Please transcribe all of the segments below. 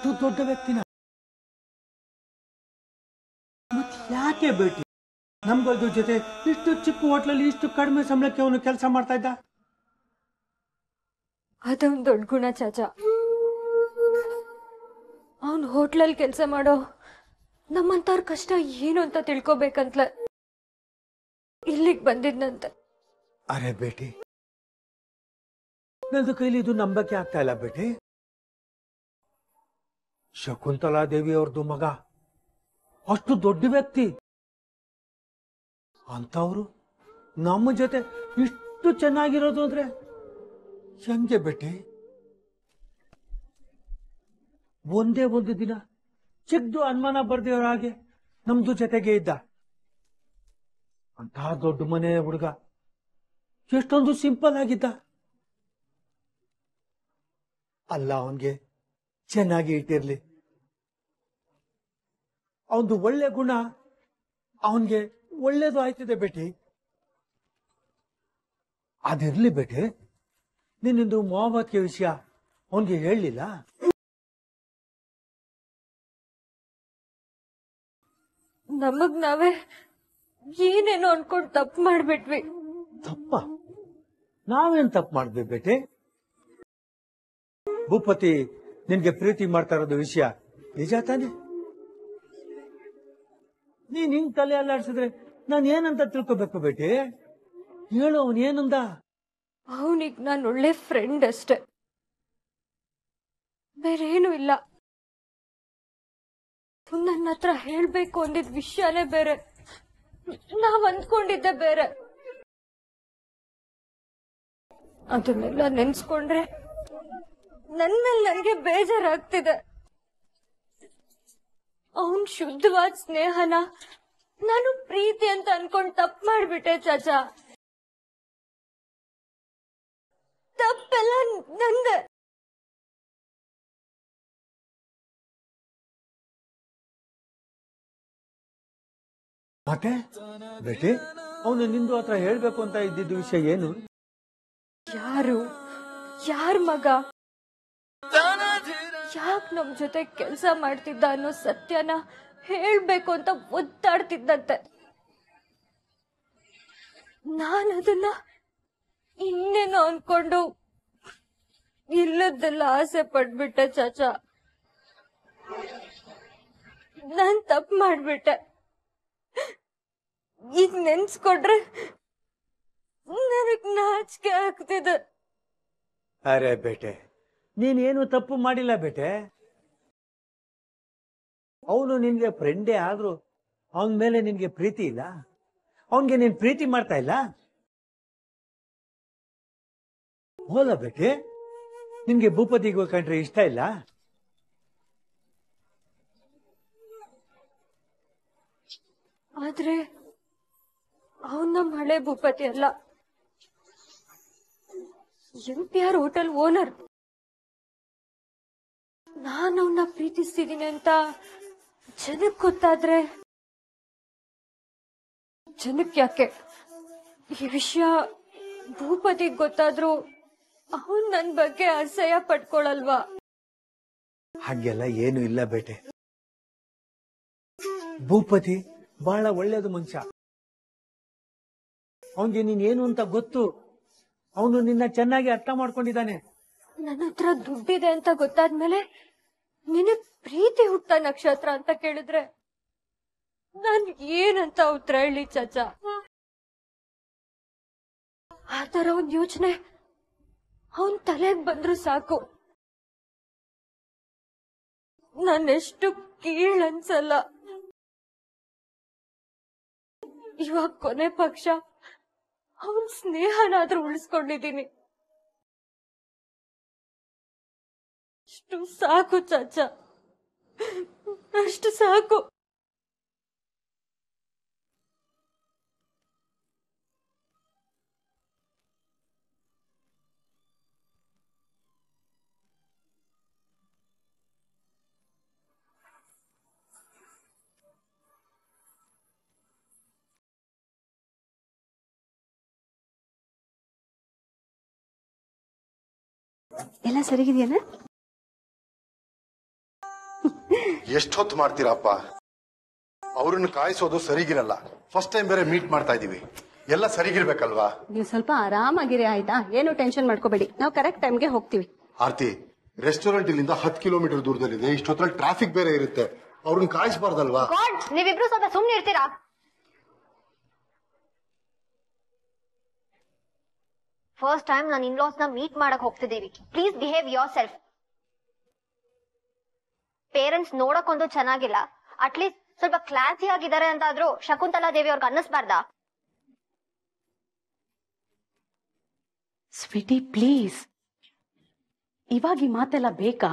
ಅಷ್ಟು ದೊಡ್ಡ ವ್ಯಕ್ತಿನ ಮತ್ ಯಾಕೆ ಭೇಟಿ ನಮ್ಗಲ್ದ್ರ ಜೊತೆ ಇಷ್ಟು ಚಿಕ್ಕ ಹೋಟ್ಲಲ್ಲಿ ಇಷ್ಟು ಕಡಿಮೆ ಸಂಬಳಕ್ಕೆ ಅವನು ಕೆಲಸ ಮಾಡ್ತಾ ಇದ್ದ ಅದೊಂದ್ ದೊಡ್ಡ ಗುಣ ಚಾಚಾ ಅವನ್ ಹೋಟ್ಲಲ್ಲಿ ಕೆಲಸ ಮಾಡೋ ನಮ್ಮಂತವ್ರ ಕಷ್ಟ ಏನು ಅಂತ ತಿಳ್ಕೊಬೇಕಂತ ಇಲ್ಲಿಗ್ ಬಂದಿದ್ನಂತೆ ಅರೆ ಬೇಟಿ ನಂದು ಕೈಲಿ ಇದು ನಂಬಕ್ಕೆ ಆಗ್ತಾ ಇಲ್ಲ ಬೇಟಿ ಶಕುಂತಲಾ ದೇವಿ ಅವ್ರದ್ದು ಮಗ ಅಷ್ಟು ದೊಡ್ಡ ವ್ಯಕ್ತಿ ಅಂತವ್ರು ನಮ್ಮ ಜೊತೆ ಇಷ್ಟು ಚೆನ್ನಾಗಿರೋದು ಅಂದ್ರೆ ಹೆಂಗೆ ಬೇಟಿ ಒಂದೇ ಒಂದು ದಿನ ಚಿಕ್ಕದು ಅನುಮಾನ ಬರ್ದಿರೋ ಹಾಗೆ ನಮ್ದು ಜೊತೆಗೆ ಇದ್ದ ಅಂತಹ ದೊಡ್ಡ ಮನೆ ಹುಡುಗ ಎಷ್ಟೊಂದು ಸಿಂಪಲ್ ಆಗಿದ್ದ ಅಲ್ಲ ಅವನ್ಗೆ ಚೆನ್ನಾಗಿ ಇಟ್ಟಿರ್ಲಿ ಅವನದು ಒಳ್ಳೆ ಗುಣ ಅವನ್ಗೆ ಒಳ್ಳೇದು ಆಯ್ತಿದೆ ಬೇಟಿ ಅದಿರ್ಲಿ ಬೇಟಿ ನಿನ್ನಿಂದು ಮೊಹಮ್ಮದ್ಗೆ ವಿಷಯ ಅವನ್ಗೆ ಹೇಳಲಿಲ್ಲ ನಮಗ್ ನಾವೇ ಏನೇನೋ ಅನ್ಕೊಂಡ್ ತಪ್ಪು ಮಾಡ್ಬಿಟ್ವಿ ತಪ್ಪ ನಾವೇನ್ ತಪ್ಪು ಮಾಡಿದ್ವಿ ಬೇಟಿ ಭೂಪತಿ ನಿನ್ಗೆ ಪ್ರೀತಿ ಮಾಡ್ತಾ ಇರೋದು ವಿಷಯ ನಿಜ ತಾನೆ ನೀನ್ ಹಿಂಗ್ ತಲೆ ಅಲ್ಲಾಡ್ಸಿದ್ರೆ ನಾನು ಏನಂತ ತಿಳ್ಕೊಬೇಕು ಬೇಟಿ ಹೇಳು ಅವನ್ ಏನಂದ ಅವನಿಗ್ ನಾನು ಒಳ್ಳೆ ಫ್ರೆಂಡ್ ಅಷ್ಟೆ ಬೇರೇನು ಇಲ್ಲ ನನ್ನ ಹತ್ರ ಹೇಳ್ಬೇಕು ಅಂದಿದ್ ವಿಷಯನೇ ಬೇರೆ ನಾವ್ ಅಂದ್ಕೊಂಡಿದ್ದೆ ಬೇರೆ ಅದನ್ನೆಲ್ಲ ನೆನ್ಸ್ಕೊಂಡ್ರೆ ನನ್ ಮೇಲೆ ನನ್ಗೆ ಬೇಜಾರಾಗ್ತಿದೆ ಅವನ್ ಶುದ್ಧವಾದ ಸ್ನೇಹನ ನಾನು ಪ್ರೀತಿ ಅಂತ ಅನ್ಕೊಂಡ್ ತಪ್ಪು ಮಾಡ್ಬಿಟ್ಟೆ ಚಾಚಾ ತಪ್ಪೆಲ್ಲ ನಂದೆ ಮತ್ತೆ ಬೇಟಿ ಅವನು ನಿಂದು ಹತ್ರ ಹೇಳ್ಬೇಕು ಅಂತ ಇದ್ದಿದ್ದು ವಿಷಯ ಏನು ಯಾರು ಯಾರ್ ಮಗ ಯಾಕ್ ನಮ್ ಜೊತೆ ಕೆಲ್ಸ ಮಾಡ್ತಿದ್ದ ಅನ್ನೋ ಸತ್ಯನ ಹೇಳ್ಬೇಕು ಅಂತ ಒದ್ದಾಡ್ತಿದ್ದಂತೆ ನಾನ್ ಅದನ್ನ ಇನ್ನೇನೋ ಅನ್ಕೊಂಡು ಇಲ್ಲದ್ದೆಲ್ಲ ಆಸೆ ಪಡ್ಬಿಟ್ಟೆ ಚಾಚಾ ನಾನ್ ತಪ್ಪು ಮಾಡ್ಬಿಟ್ಟೆ ಈಗ ನೆನ್ಸ್ಕೊಡ್ರೆ ನನಗ್ ನಾಚಿಕೆ ಆಗ್ತಿದೆ ಅರೆ ಬೇಟೆ ನೀನೇನು ತಪ್ಪು ಮಾಡಿಲ್ಲ ಬೇಟೆ ಅವನು ನಿನ್ಗೆ ಫ್ರೆಂಡೇ ಆದ್ರೂ ಅವನ ಮೇಲೆ ನಿನ್ಗೆ ಪ್ರೀತಿ ಇಲ್ಲ ಅವನ್ಗೆ ನೀನ್ ಪ್ರೀತಿ ಮಾಡ್ತಾ ಇಲ್ಲ ಹೋಲ ಬೇಟೆ ನಿನ್ಗೆ ಭೂಪತಿಗೆ ಕಂಡ್ರೆ ಇಷ್ಟ ಇಲ್ಲ ಆದ್ರೆ ಅವನ್ ನಮ್ ಹಳೆ ಭೂಪತಿ ಅಲ್ಲ M P R hotel owner ನಾನು ಅವನ್ನ ಪ್ರೀತಿಸ್ತಿದ್ದೀನಿ ಅಂತ ಜನಕ್ ಗೊತ್ತಾದ್ರೆ ಜನಕ್ ಯಾಕೆ ಈ ವಿಷಯ ಭೂಪತಿಗ್ ಗೊತ್ತಾದ್ರೂ ಅವನ್ ನನ್ ಬಗ್ಗೆ ಅಸಹ್ಯ ಪಡ್ಕೊಳಲ್ವಾ ಹಾಗೆಲ್ಲ ಏನು ಇಲ್ಲ ಬೇಟೆ ಭೂಪತಿ ಬಹಳ ಒಳ್ಳೇದು ಮನುಷ್ಯ ಅವನ್ಗೆ ನೀನ್ ಏನು ಅಂತ ಗೊತ್ತು ಅವನು ನಿನ್ನ ಚೆನ್ನಾಗಿ ಅರ್ಥ ಮಾಡ್ಕೊಂಡಿದ್ದಾನೆ ನನ್ನ ಹತ್ರ ದುಡ್ಡಿದೆ ಅಂತ ಗೊತ್ತಾದ್ಮೇಲೆ ನಿನಗ್ ಪ್ರೀತಿ ಹುಟ್ಟ ನಕ್ಷತ್ರ ಅಂತ ಕೇಳಿದ್ರೆ ನಾನ್ ಏನಂತ ಉತ್ತರ ಹೇಳಿ ಚಾಚಾ ಆ ತರ ಒಂದ್ ಯೋಚನೆ ಅವನ್ ತಲೆಗ್ ಬಂದ್ರು ಸಾಕು ನಾನೆಷ್ಟು ಕೀಳ್ ಅನ್ಸಲ್ಲ ಇವಾಗ ಕೊನೆ ಪಕ್ಷ ಅವನ್ ಸ್ನೇಹನಾದ್ರೂ ಉಳಿಸ್ಕೊಂಡಿದೀನಿ ಅಷ್ಟು ಸಾಕು ಚಾಚಾ ಅಷ್ಟು ಸಾಕು ಎಲ್ಲ ಸರಿಗಿದೆಯಲ್ಲ ಎಷ್ಟೊತ್ತು ಮಾಡ್ತೀರಪ್ಪ ಅವ್ರನ್ನ ಕಾಯಿಸೋದು ಸರಿಗಿರಲ್ಲ ಫಸ್ಟ್ ಟೈಮ್ ಬೇರೆ ಮೀಟ್ ಮಾಡ್ತಾ ಇದೀವಿ ಎಲ್ಲ ಸರಿಗಿರ್ಬೇಕಲ್ವಾ ನೀವು ಸ್ವಲ್ಪ ಆರಾಮಾಗಿರಿ ಆಯ್ತಾ ಏನು ಟೆನ್ಷನ್ ಮಾಡ್ಕೋಬೇಡಿ ನಾವು ಕರೆಕ್ಟ್ ಟೈಮ್ಗೆ ಹೋಗ್ತೀವಿ ಆರ್ತಿ ರೆಸ್ಟೋರೆಂಟ್ ಇಲ್ಲಿಂದ ಹತ್ತು ಕಿಲೋಮೀಟರ್ ದೂರದಲ್ಲಿದೆ ಇಷ್ಟೊತ್ತಲ್ಲಿ ಟ್ರಾಫಿಕ್ ಬೇರೆ ಇರುತ್ತೆ ಅವ್ರನ್ನ ಕಾಯಿಸಬಾರ್ದಲ್ವಾ ಗಾಡ್ ನೀವಿಬ್ರು ಸ್ವಲ್ಪ ಸುಮ್ನೆ ಇರ್ತೀರಾ ಫಸ್ಟ್ ಟೈಮ್ ನಾನು ಇನ್ಲಾಸ್ ನ ಮೀಟ್ ಮಾಡಕ್ ಹೋಗ್ತಿದೀವಿ please behave yourself parents ನೋಡಕ್ಕೊಂದು ಚೆನ್ನಾಗಿಲ್ಲ ಅಟ್ಲೀಸ್ಟ್ ಸ್ವಲ್ಪ ಕ್ಲಾಸಿ ಆಗಿದ್ದಾರೆ ಅಂತಾದ್ರೂ ಶಕುಂತಲಾ ದೇವಿ ಅವ್ರಿಗೆ ಅನ್ನಿಸ್ಬಾರ್ದಾ ಸ್ವೀಟಿ ಪ್ಲೀಸ್ ಇವಾಗ ಈ ಮಾತೆಲ್ಲ ಬೇಕಾ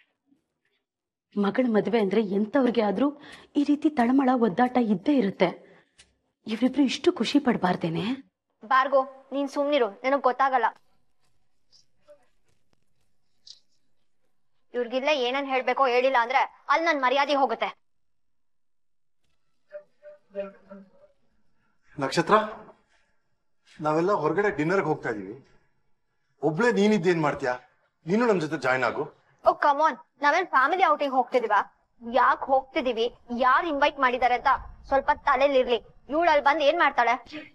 ಮಗಳ ಮದುವೆ ಅಂದ್ರೆ ಎಂತವ್ರಿಗೆ ಆದ್ರೂ ಈ ರೀತಿ ತಳಮಳ ಒದ್ದಾಟ ಇದ್ದೇ ಇರುತ್ತೆ ಇವರಿಬ್ರು ಇಷ್ಟು ಖುಷಿ ಪಡಬಾರ್ದೇನೆ ಬಾರ್ಗೋ ನೀನ್ ಸುಮ್ನಿರು ನನಗ್ ಗೊತ್ತಾಗಲ್ಲ ಇವ್ರಿಗಿಲ್ಲ ಏನನ್ ಹೇಳ್ಬೇಕೋ ಹೇಳಿಲ್ಲ ಅಂದ್ರೆ ಅಲ್ಲಿ ನನ್ ಮರ್ಯಾದೆ ಹೋಗುತ್ತೆ ನಕ್ಷತ್ರ ನಾವೆಲ್ಲ ಹೊರಗಡೆ ಡಿನ್ನರ್ಗೆ ಹೋಗ್ತಾ ಇದೀವಿ ಒಬ್ಳೆ ನೀನಿದ್ದೇನ್ ಮಾಡ್ತೀಯಾ ನೀನು ನಮ್ ಜೊತೆ ಜಾಯ್ನ್ ಆಗು ಓ ಕಮಾನ್ ನಾವೇನ್ ಫ್ಯಾಮಿಲಿ ಔಟಿಂಗ್ ಹೋಗ್ತಿದೀವ ಯಾಕೆ ಹೋಗ್ತಿದೀವಿ ಯಾರು ಇನ್ವೈಟ್ ಮಾಡಿದಾರೆ ಅಂತ ಸ್ವಲ್ಪ ತಲೆಲಿರ್ಲಿ ಇವಳು ಅಲ್ಲಿ ಬಂದ್ ಏನ್ ಮಾಡ್ತಾಳೆ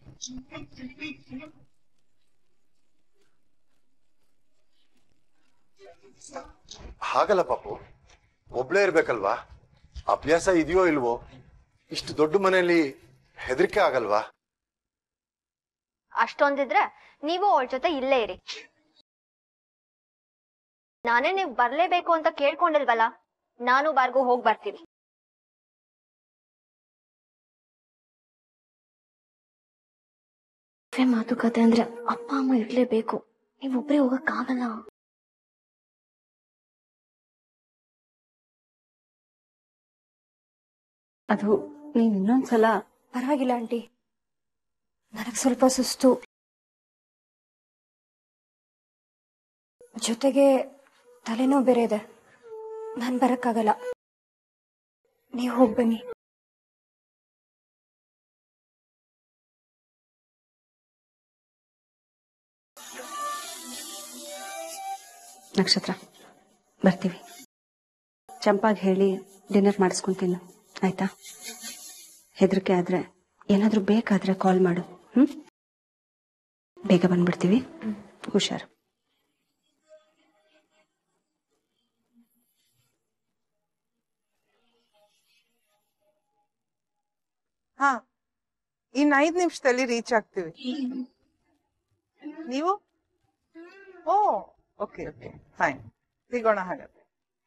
ಹಾಗಲ್ಲ ಪಾಪು ಒಬ್ಳೇ ಇರ್ಬೇಕಲ್ವಾ ಅಭ್ಯಾಸ ಇದೆಯೋ ಇಲ್ವೋ ಇಷ್ಟು ದೊಡ್ಡ ಮನೆಯಲ್ಲಿ ಹೆದರಿಕೆ ಆಗಲ್ವಾ ಅಷ್ಟೊಂದಿದ್ರೆ ನೀವು ಅವಳ ಜೊತೆ ಇಲ್ಲೇ ಇರಿ ನಾನೇ ನೀವ್ ಬರ್ಲೇಬೇಕು ಅಂತ ಕೇಳ್ಕೊಂಡಿಲ್ವಲ್ಲ ನಾನು ಬಾರ್ಗೂ ಹೋಗ್ ಬರ್ತೀವಿ ಮಾತುಕತೆ ಅಂದ್ರೆ ಅಪ್ಪ ಅಮ್ಮ ಇರ್ಲೇಬೇಕು ನೀವೊಬ್ರೇ ಹೋಗಕ್ಕಾಗಲ್ಲ ಅದು ನೀನ್ ಇನ್ನೊಂದ್ಸಲ ಪರವಾಗಿಲ್ಲ ಆಂಟಿ ನನಗ್ ಸ್ವಲ್ಪ ಸುಸ್ತು ಜೊತೆಗೆ ತಲೆನೋವು ಬೇರೆ ಇದೆ ನಾನು ಬರಕ್ಕಾಗಲ್ಲ ನೀವು ಹೋಗಿ ಬನ್ನಿ ನಕ್ಷತ್ರ ಬರ್ತೀವಿ ಚಂಪಾಗ್ ಹೇಳಿ ಡಿನ್ನರ್ ಮಾಡಿಸ್ಕೊಂತೀನಿ ಆಯ್ತಾ ಹೆದರಿಕೆ ಆದ್ರೆ ಏನಾದ್ರೂ ಬೇಕಾದ್ರೆ ಕಾಲ್ ಮಾಡು ಹ್ಮ್ ಬೇಗ ಬಂದ್ಬಿಡ್ತೀವಿ ಹುಷಾರು ಹಾ ಇನ್ ಐದ್ ನಿಮಿಷದಲ್ಲಿ ರೀಚ್ ಆಗ್ತೀವಿ ನೀವು ಓ ಓಕೆ ಓಕೆ ಫೈನ್ ಸಿಗೋಣ ಹಾಗಾದ್ರೆ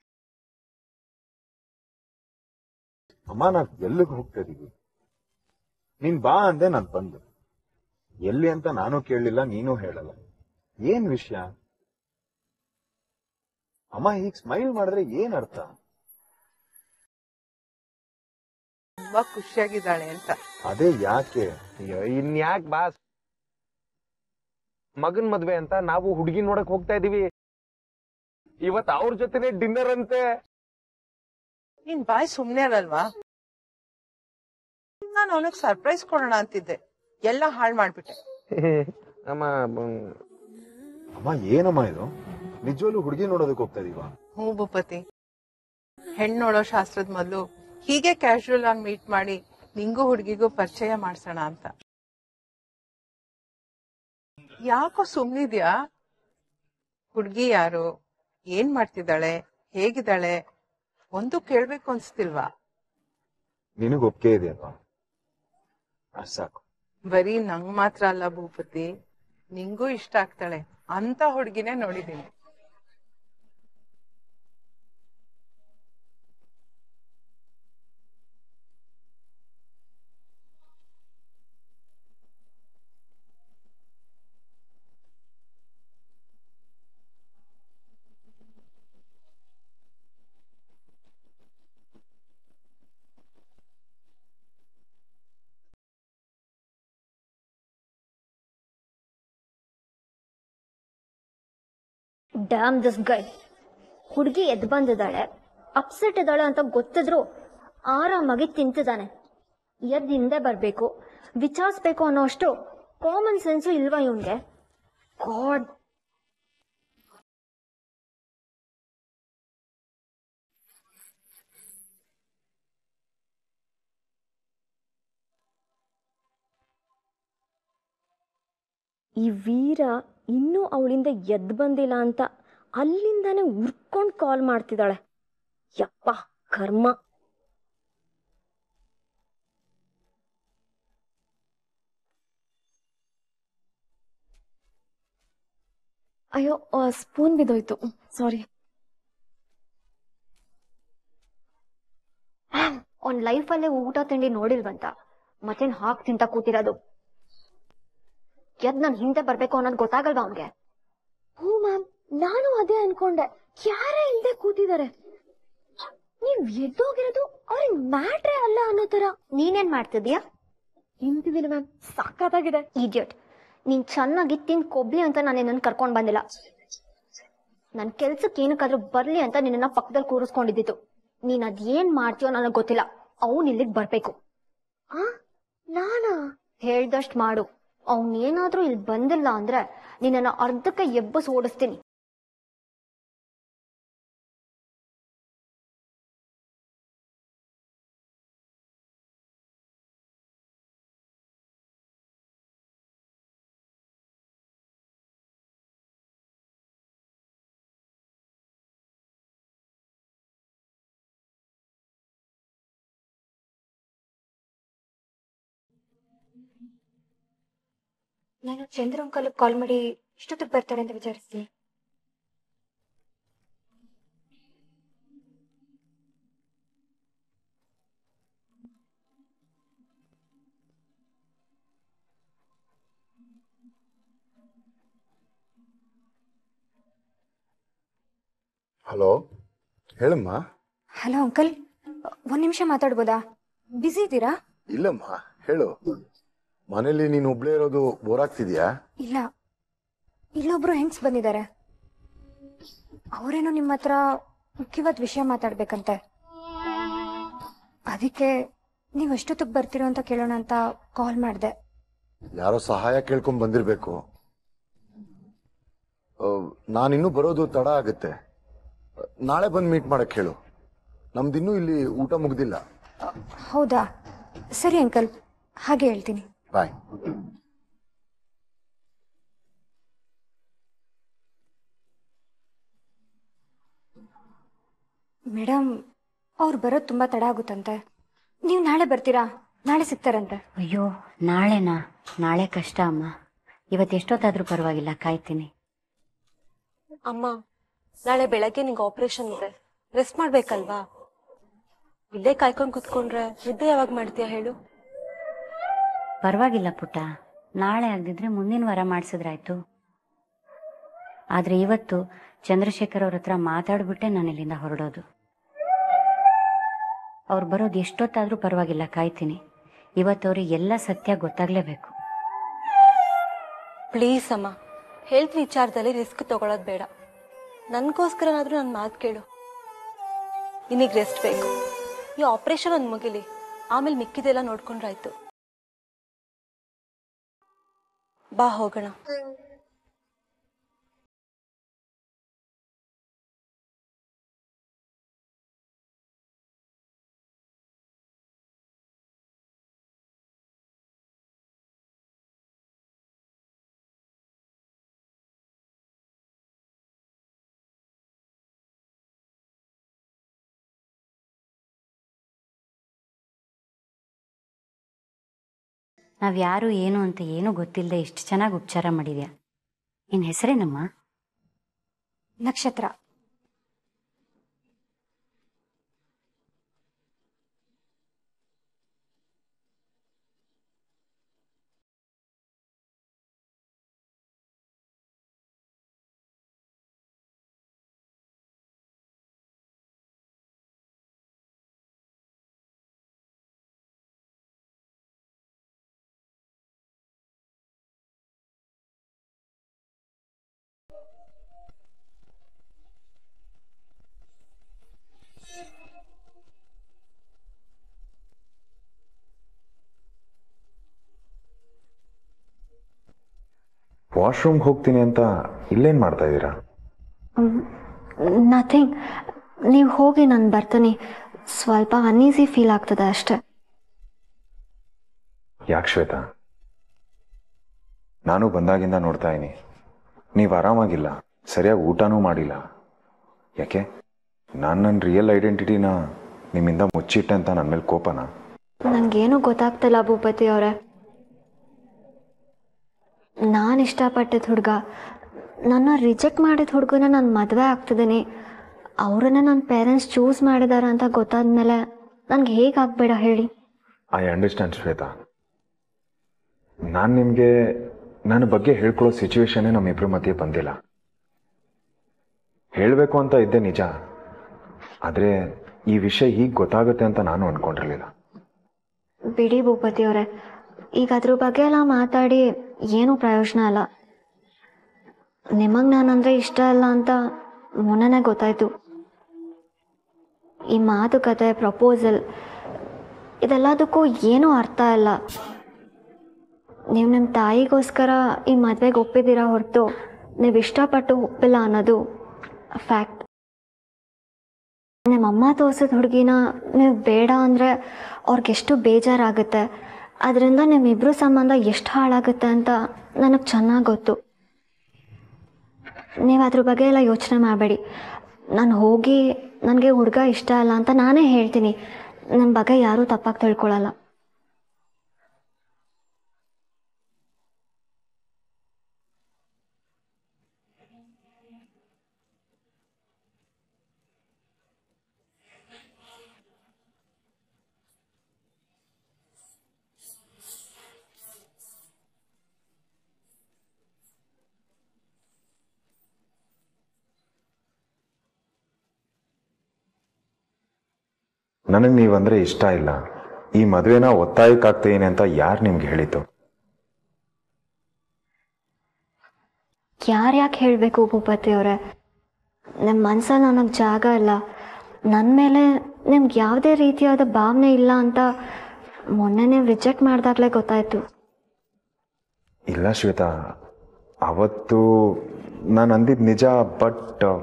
ಅಮ್ಮ ನಾವ್ ಎಲ್ಲಿಗೆ ಹೋಗ್ತಾ ಇದೀವಿ ನೀನ್ ಬಾ ಅಂದೆ ನಾನ್ ಬಂದೆ ಎಲ್ಲಿ ಅಂತ ನಾನು ಕೇಳಲಿಲ್ಲ ನೀನು ಹೇಳಲ್ಲ ಏನ್ ವಿಷಯ ಅಮ್ಮ ಹೀಗ್ ಸ್ಮೈಲ್ ಮಾಡಿದ್ರೆ ಏನ್ ಅರ್ಥ ತುಂಬಾ ಖುಷಿಯಾಗಿದ್ದಾಳೆ ಅಂತ ಅದೇ ಯಾಕೆ ಅಯ್ಯೋ ಇನ್ಯಾಕ್ ಬಾಸ್ ಮಗನ್ ಮದ್ವೆ ಅಂತ ನಾವು ಹುಡುಗಿ ನೋಡಕ್ ಹೋಗ್ತಾ ಇದೀವಿ ಇವತ್ ಅವ್ರ ಜೊತೆನೆ ಡಿನ್ನರ್ ಅಂತೆ ನೀನ್ ಬಾಯ್ ಸುಮ್ನೆ ಅಲ್ವಾ ನಾನು ಅವನಿಗೆ ಸರ್ಪ್ರೈಸ್ ಕೊಡೋಣ ಅಂತಿದ್ದೆ ಎಲ್ಲ ಹಾಳ್ ಮಾಡ್ಬಿಟ್ಟೆ ನಮ್ಮ ಬ- ಅಮ್ಮ ಏನಮ್ಮ ಇದು ನಿಜವಾಗ್ಲೂ ಹುಡುಗಿ ನೋಡೋದಕ್ಕೆ ಹೋಗ್ತಾ ಇದೀವ ಹ್ಞೂ ಭೂಪತಿ ಹೆಣ್ ನೋಡೋ ಶಾಸ್ತ್ರದ ಮೊದಲು ಹೀಗೆ ಕ್ಯಾಶುಯಲ್ ಆಗಿ ಮೀಟ್ ಮಾಡಿ ನಿಂಗೂ ಹುಡುಗಿಗೂ ಪರಿಚಯ ಮಾಡ್ಸೋಣ ಅಂತ ಯಾಕೋ ಸುಮ್ನಿದ್ಯಾ ಹುಡುಗಿ ಯಾರು ಏನ್ ಮಾಡ್ತಿದ್ದಾಳೆ ಹೇಗಿದ್ದಾಳೆ ಒಂದು ಕೇಳ್ಬೇಕು ಅನ್ಸ್ತಿಲ್ವಾ ನಿನಗ್ ಒಪ್ಕೆ ಇದೆಯಲ್ವಾ ಅಷ್ಟ್ ಸಾಕು ಬರೀ ನಂಗ್ ಮಾತ್ರ ಅಲ್ಲ ಭೂಪತಿ ನಿಂಗೂ ಇಷ್ಟ ಆಗ್ತಾಳೆ ಅಂತ ಹುಡುಗಿನೇ ನೋಡಿದೀನಿ ಡ್ಯಾಮ್ ದಿಸ್ ಗೈ ಹುಡುಗಿ ಎದ್ ಬಂದಿದ್ದಾಳೆ ಅಪ್ಸೆಟ್ ಇದ್ದಾಳೆ ಅಂತ ಗೊತ್ತಿದ್ರು ಆರಾಮಾಗಿ ತಿಂತಿದ್ದಾನೆ ಎದ್ ಹಿಂದೆ ಬರ್ಬೇಕು ವಿಚಾರಿಸ್ಬೇಕು ಅನ್ನೋ ಅಷ್ಟು ಕಾಮನ್ ಸೆನ್ಸು ಇಲ್ವಾ ಇವನ್ಗೆ ಗಾಡ್ ಈ ವೀರ ಇನ್ನೂ ಅವಳಿಂದ ಎದ್ದು ಬಂದಿಲ್ಲ ಅಂತ ಅಲ್ಲಿಂದಾನೆ ಉರ್ಕೊಂಡು ಕಾಲ್ ಮಾಡ್ತಿದ್ದಾಳೆ ಯಪ್ಪ ಕರ್ಮ ಅಯ್ಯೋ ಸ್ಪೂನ್ ಬಿದ್ದೋಯ್ತು ಸಾರಿ ಅವ್ನ್ ಲೈಫಲ್ಲೇ ಊಟ ತಿಂಡಿ ನೋಡಿಲ್ವಂತ ಮತ್ತೇನ್ ಹಾಕ್ ತಿಂತ ಕೂತಿರೋದು ಎದ್ ನನ್ ಹಿಂದೆ ಬರ್ಬೇಕು ಅನ್ನೋದು ಗೊತ್ತಾಗಲ್ವಾ ಅವ್ನ್ಗೆ ಹ್ಞೂ ಮ್ಯಾಮ್ ನಾನು ಅದೇ ಅನ್ಕೊಂಡೆ ಯಾರೇ ಇಲ್ದೆ ಕೂತಿದ್ದಾರೆ ನೀವ್ ಎದ್ದೋಗಿರೋದು ಅವ್ರಿಗೆ ಮ್ಯಾಟ್ರೇ ಅಲ್ಲ ಅನ್ನೋ ತರ ನೀನೇನ್ ಮಾಡ್ತಿದ್ಯಾ ನಿಂತಿದ್ದೀನಿ ಮ್ಯಾಮ್ ಸಾಕಾಗಿದೆ ಇಡಿಯಟ್ ನೀನ್ ಚೆನ್ನಾಗಿ ತಿಂದ್ ಕೊಬ್ಲಿ ಅಂತ ನಾನು ನಿನ್ನನ್ನು ಕರ್ಕೊಂಡ್ ಬಂದಿಲ್ಲ ನನ್ ಕೆಲ್ಸಕ್ಕೆ ಏನಕ್ಕಾದ್ರೂ ಬರ್ಲಿ ಅಂತ ನಿನ್ನ ಪಕ್ಕದಲ್ಲಿ ಕೂರಿಸ್ಕೊಂಡಿದ್ದಿತ್ತು ನೀನ್ ಅದೇನ್ ಮಾಡ್ತೀಯೋ ನನಗೆ ಗೊತ್ತಿಲ್ಲ ಅವ್ನ್ ಇಲ್ಲಿಗ್ ಬರ್ಬೇಕು ಆ ನಾನಾ ಹೇಳ್ದಷ್ಟ್ ಮಾಡು ಅವ್ನ್ ಏನಾದ್ರೂ ಇಲ್ಲಿ ಬಂದಿಲ್ಲ ಅಂದ್ರೆ ನಿನ್ನ ಅರ್ಧಕ್ಕೆ ಎಬ್ಬಸ್ ಓಡಿಸ್ತೀನಿ ನಾನು ಚಂದ್ರ ಅಂಕಲ್ ಕಾಲ್ ಮಾಡಿ ಇಷ್ಟೊತ್ತಿಗೆ ಬರ್ತಾರೆ ಅಂತ ವಿಚಾರಿಸ್ತೀನಿ ಹಲೋ ಹೇಳಮ್ಮ ಹಲೋ ಅಂಕಲ್ ಒಂದ್ ನಿಮಿಷ ಮಾತಾಡ್ಬೋದಾ ಬ್ಯುಸಿ ಇದ್ದೀರಾ ಇಲ್ಲಮ್ಮ ಹೇಳು ಮನೇಲಿ ನೀನು ಒಬ್ಳೇ ಇರೋದು ಬೋರ್ ಆಗ್ತಿದ್ಯಾ ಇಲ್ಲ ಇಲ್ಲೊಬ್ರು ಹೆಂಗ್ಸ್ ಬಂದಿದ್ದಾರೆ ಅವರೇನೋ ನಿಮ್ಮ ಹತ್ರ ಮುಖ್ಯವಾದ ವಿಷಯ ಮಾತಾಡ್ಬೇಕಂತೆ ಅದಕ್ಕೆ ನೀವು ಎಷ್ಟೊತ್ತಿಗೆ ಬರ್ತೀರೋ ಅಂತ ಕೇಳೋಣ ಅಂತ ಕಾಲ್ ಮಾಡಿದೆ ಯಾರೋ ಸಹಾಯ ಕೇಳ್ಕೊಂಡ್ ಬಂದಿರ್ಬೇಕು ನಾನಿನ್ನೂ ಬರೋದು ತಡ ಆಗುತ್ತೆ ನಾಳೆ ಬಂದು ಮೀಟ್ ಮಾಡಕ್ ಹೇಳು ನಮ್ದಿನ್ನೂ ಇಲ್ಲಿ ಊಟ ಮುಗ್ದಿಲ್ಲ ಹೌದಾ ಸರಿ ಅಂಕಲ್ ಹಾಗೆ ಹೇಳ್ತೀನಿ ಬಾಯ್ ಮೇಡಮ್ ಅವ್ರು ಬರೋದು ತುಂಬಾ ತಡ ಆಗುತ್ತಂತೆ ನೀವು ನಾಳೆ ಬರ್ತೀರಾ ನಾಳೆ ಸಿಗ್ತಾರಂತೆ ಅಯ್ಯೋ ನಾಳೆನಾ ನಾಳೆ ಕಷ್ಟ ಅಮ್ಮ ಇವತ್ತು ಎಷ್ಟೊತ್ತಾದ್ರೂ ಪರವಾಗಿಲ್ಲ ಕಾಯ್ತೀನಿ ಅಮ್ಮ ನಾಳೆ ಬೆಳಗ್ಗೆ ನಿಂಗೆ ಆಪರೇಷನ್ ಇದೆ ರೆಸ್ಟ್ ಮಾಡ್ಬೇಕಲ್ವಾ ಇಲ್ಲೇ ಕಾಯ್ಕೊಂಡು ಕುತ್ಕೊಂಡ್ರೆ ನಿದ್ದೆ ಯಾವಾಗ ಮಾಡ್ತೀಯಾ ಹೇಳು ಪರವಾಗಿಲ್ಲ ಪುಟ್ಟ ನಾಳೆ ಆಗದಿದ್ರೆ ಮುಂದಿನ ವಾರ ಮಾಡಿಸಿದ್ರಾಯ್ತು ಆದ್ರೆ ಇವತ್ತು ಚಂದ್ರಶೇಖರ್ ಅವ್ರ ಹತ್ರ ಮಾತಾಡ್ಬಿಟ್ಟೆ ನಾನು ಇಲ್ಲಿಂದ ಹೊರಡೋದು ಅವ್ರು ಬರೋದು ಎಷ್ಟೊತ್ತಾದ್ರೂ ಪರವಾಗಿಲ್ಲ ಕಾಯ್ತೀನಿ ಇವತ್ತು ಅವ್ರಿಗೆ ಎಲ್ಲ ಸತ್ಯ ಗೊತ್ತಾಗ್ಲೇಬೇಕು ಪ್ಲೀಸ್ ಅಮ್ಮ ಹೆಲ್ತ್ ವಿಚಾರದಲ್ಲಿ ರಿಸ್ಕ್ ತಗೊಳ್ಳೋದು ಬೇಡ ನನಗೋಸ್ಕರನಾದ್ರೂ ನನ್ನ ಮಾತು ಕೇಳು ನಿನಗೆ ರೆಸ್ಟ್ ಬೇಕು ಈ ಆಪರೇಷನ್ ಒಂದು ಮುಗಿಲಿ ಆಮೇಲೆ ಮಿಕ್ಕಿದೆಲ್ಲ ನೋಡ್ಕೊಂಡ್ರಾಯ್ತು ಬಾ ಹೋಗೋಣ ನಾವ್ಯಾರು ಏನು ಅಂತ ಏನೂ ಗೊತ್ತಿಲ್ಲದೆ ಇಷ್ಟು ಚೆನ್ನಾಗಿ ಉಪಚಾರ ಮಾಡಿದ್ಯಾ ನಿನ್ನ ಹೆಸರೇನಮ್ಮ ನಕ್ಷತ್ರ ವಾಶ್ರೂಮ್ಗೆ ಹೋಗ್ತೀನಿ ಅಂತ ಇಲ್ಲೇನ್ ಮಾಡ್ತಾ ಇದ್ದೀರಾ ನಥಿಂಗ್ ನೀವು ಹೋಗಿ ನಾನು ಬರ್ತೀನಿ ಸ್ವಲ್ಪ ಅನ್ಈಸಿ ಫೀಲ್ ಆಗ್ತದೆ ಅಷ್ಟೆ ಯಾಕೆ ಶ್ವೇತಾ ನಾನು ಬಂದಾಗಿಂದ ನೋಡ್ತಾ ಇದ್ದೀನಿ ನೀವು ಆರಾಮಾಗಿಲ್ಲ ಸರಿಯಾಗಿ ಊಟನೂ ಮಾಡಿಲ್ಲ ಯಾಕೆ ನಾನು ನನ್ನ ರಿಯಲ್ ಐಡೆಂಟಿಟಿನ ನಿಮ್ಮಿಂದ ಮುಚ್ಚಿಟ್ಟೆ ಅಂತ ನನ್ನ ಮೇಲೆ ಕೋಪನಾ ನನಗೇನು ಗೊತ್ತಾಗ್ತಿಲ್ಲ ಭೂಪತಿ ಅವರೇ ನಾನು ಇಷ್ಟಪಟ್ಟಿದ್ದ ಹುಡುಗ ನನ್ನ ರಿಜೆಕ್ಟ್ ಮಾಡಿದ ಹುಡುಗನ ನಾನು ಮದುವೆ ಆಗ್ತಿದ್ದೀನಿ ಅವರನ್ನ ನನ್ನ ಪೇರೆಂಟ್ಸ್ ಚೂಸ್ ಮಾಡಿದಾರ ಅಂತ ಗೊತ್ತಾದ್ಮೇಲೆ ನನಗೆ ಹೇಗೆ ಆಗ್ಬೇಡ ಹೇಳಿ ಐ ಅಂಡರ್ಸ್ಟ್ಯಾಂಡ್ ಶ್ವೇತಾ ನಾನು ನಿಮಗೆ ನನ್ನ ಬಗ್ಗೆ ಹೇಳ್ಕೊಳ್ಳೋ ಸಿಚುವೇಶನ್ನೇ ನಮ್ಮಿಬ್ಬರ ಮಧ್ಯೆ ಬಂದಿಲ್ಲ ಹೇಳಬೇಕು ಅಂತ ಇದ್ದೆ ನಿಜ ಆದರೆ ಈ ವಿಷಯ ಹೀಗೆ ಗೊತ್ತಾಗುತ್ತೆ ಅಂತ ನಾನು ಅಂದ್ಕೊಂಡಿರಲಿಲ್ಲ ಬಿಡಿ ಭೂಪತಿ ಅವರೇ ಈಗ ಅದ್ರ ಬಗ್ಗೆ ಎಲ್ಲ ಮಾತಾಡಿ ಏನೂ ಪ್ರಯೋಜನ ಅಲ್ಲ ನಿಮಗೆ ನಾನಂದ್ರೆ ಇಷ್ಟ ಇಲ್ಲ ಅಂತ ಮೊನ್ನೆನೇ ಗೊತ್ತಾಯ್ತು ಈ ಮಾತುಕತೆ ಪ್ರಪೋಸಲ್ ಇದೆಲ್ಲದಕ್ಕೂ ಏನೂ ಅರ್ಥ ಇಲ್ಲ ನೀವು ನಿಮ್ಮ ತಾಯಿಗೋಸ್ಕರ ಈ ಮದುವೆಗೆ ಒಪ್ಪಿದ್ದೀರಾ ಹೊರತು ನೀವು ಇಷ್ಟಪಟ್ಟು ಒಪ್ಪಿಲ್ಲ ಅನ್ನೋದು ಫ್ಯಾಕ್ಟ್ ನಿಮ್ಮ ಅಮ್ಮ ತೋರಿಸಿದ ಹುಡುಗಿನ ನೀವು ಬೇಡ ಅಂದರೆ ಅವ್ರಿಗೆಷ್ಟು ಬೇಜಾರಾಗುತ್ತೆ ಅದರಿಂದ ನಿಮ್ಮಿಬ್ಬರು ಸಂಬಂಧ ಎಷ್ಟು ಹಾಳಾಗುತ್ತೆ ಅಂತ ನನಗೆ ಚೆನ್ನಾಗಿ ಗೊತ್ತು ನೀವು ಅದ್ರ ಬಗ್ಗೆ ಎಲ್ಲ ಯೋಚನೆ ಮಾಡಬೇಡಿ ನಾನು ಹೋಗಿ ನನಗೆ ಹುಡುಗ ಇಷ್ಟ ಅಲ್ಲ ಅಂತ ನಾನೇ ಹೇಳ್ತೀನಿ ನನ್ನ ಬಗ್ಗೆ ಯಾರೂ ತಪ್ಪಾಗಿ ತಿಳ್ಕೊಳ್ಳಲ್ಲ ನನಗೆ ನೀವಂದ್ರೆ ಇಷ್ಟ ಇಲ್ಲ ಈ ಮದುವೆನ ಒತ್ತಾಯಕ್ಕಾಗ್ತೇನೆ ಅಂತ ಯಾರು ನಿಮ್ಗೆ ಹೇಳಿತು ಯಾರು ಯಾಕೆ ಹೇಳಬೇಕು ಭೂಪತಿ ಅವರೇ ನಿಮ್ಮ ಮನ್ಸಲ್ಲಿ ನನಗೆ ಜಾಗ ಇಲ್ಲ ನನ್ನ ಮೇಲೆ ನಿಮ್ಗೆ ಯಾವುದೇ ರೀತಿಯಾದ ಭಾವನೆ ಇಲ್ಲ ಅಂತ ಮೊನ್ನೆ ನೀವು ರಿಜೆಕ್ಟ್ ಮಾಡಿದಾಗಲೇ ಗೊತ್ತಾಯ್ತು ಇಲ್ಲ ಶ್ವೇತಾ ಅವತ್ತು ನಾನು ಅಂದಿದ್ದು ನಿಜ ಬಟ್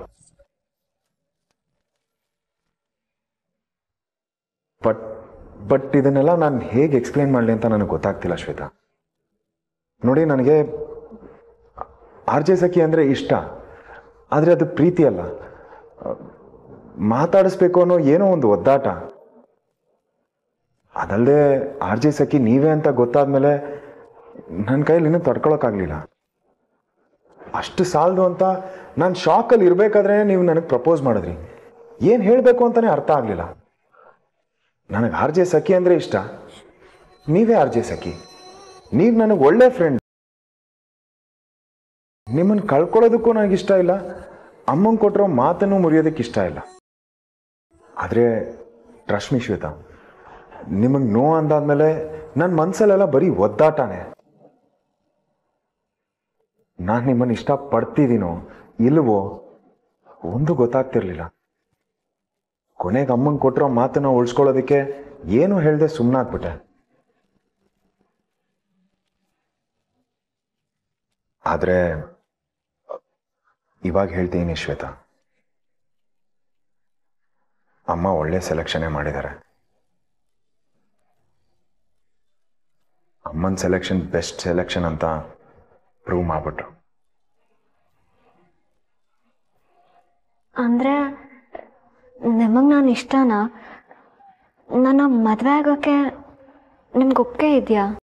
ಬಟ್ ಬಟ್ ಇದನ್ನೆಲ್ಲ ನಾನು ಹೇಗೆ ಎಕ್ಸ್ಪ್ಲೈನ್ ಮಾಡಲಿ ಅಂತ ನನಗೆ ಗೊತ್ತಾಗ್ತಿಲ್ಲ ಶ್ವೇತಾ ನೋಡಿ ನನಗೆ ಆರ್ ಜೆ ಸಖಿ ಅಂದರೆ ಇಷ್ಟ ಆದರೆ ಅದು ಪ್ರೀತಿ ಅಲ್ಲ ಮಾತಾಡಿಸ್ಬೇಕು ಅನ್ನೋ ಏನೋ ಒಂದು ಒದ್ದಾಟ ಅದಲ್ಲದೆ ಆರ್ ಜೆ ಸಖಿ ನೀವೇ ಅಂತ ಗೊತ್ತಾದ್ಮೇಲೆ ನನ್ನ ಕೈಯಲ್ಲಿ ಇನ್ನೂ ತಡ್ಕೊಳಕ್ಕಾಗಲಿಲ್ಲ ಅಷ್ಟು ಸಾಲದು ಅಂತ ನಾನು ಶಾಕಲ್ಲಿ ಇರಬೇಕಾದ್ರೆ ನೀವು ನನಗೆ ಪ್ರಪೋಸ್ ಮಾಡಿದ್ರಿ ಏನು ಹೇಳಬೇಕು ಅಂತಲೇ ಅರ್ಥ ಆಗಲಿಲ್ಲ ನನಗೆ ಆರ್ ಜೆ ಸಖಿ ಅಂದರೆ ಇಷ್ಟ ನೀವೇ ಆರ್ ಜೆ ಸಖಿ ನೀವು ನನಗೆ ಒಳ್ಳೆ ಫ್ರೆಂಡ್ ನಿಮ್ಮನ್ನು ಕಳ್ಕೊಳ್ಳೋದಕ್ಕೂ ನನಗಿಷ್ಟ ಇಲ್ಲ ಅಮ್ಮಂಗೆ ಕೊಟ್ಟಿರೋ ಮಾತನ್ನು ಮುರಿಯೋದಕ್ಕೆ ಇಷ್ಟ ಇಲ್ಲ ಆದರೆ ರಶ್ಮಿ ಶ್ವೇತಾ ನಿಮಗೆ ನೋ ಅಂದಾದ್ಮೇಲೆ ನನ್ನ ಮನಸ್ಸಲ್ಲೆಲ್ಲ ಬರೀ ಒದ್ದಾಟನೇ ನಾನು ನಿಮ್ಮನ್ನು ಇಷ್ಟಪಡ್ತಿದ್ದೀನೋ ಇಲ್ವೋ ಒಂದು ಗೊತ್ತಾಗ್ತಿರ್ಲಿಲ್ಲ ಕೊನೆಗೆ ಅಮ್ಮಂಗೆ ಕೊಟ್ಟಿರೋ ಮಾತನ್ನ ಉಳಿಸ್ಕೊಳ್ಳೋದಕ್ಕೆ ಏನು ಹೇಳ್ದೆ ಸುಮ್ಮನಾಗ್ಬಿಟ್ಟೆ ಆದರೆ ಇವಾಗ ಹೇಳ್ತೀನಿ ಶ್ವೇತಾ ಅಮ್ಮ ಒಳ್ಳೆ ಸೆಲೆಕ್ಷನೇ ಮಾಡಿದ್ದಾರೆ ಅಮ್ಮನ ಸೆಲೆಕ್ಷನ್ ಬೆಸ್ಟ್ ಸೆಲೆಕ್ಷನ್ ಅಂತ ಪ್ರೂವ್ ಮಾಡ್ಬಿಟ್ರು ಅಂದರೆ ನಿಮಗೆ ನಾನು ಇಷ್ಟನಾ ನನ್ನ ಮದುವೆ ಆಗೋಕ್ಕೆ ನಿಮ್ಗೆ ಒಪ್ಪಿಗೆ ಇದೆಯಾ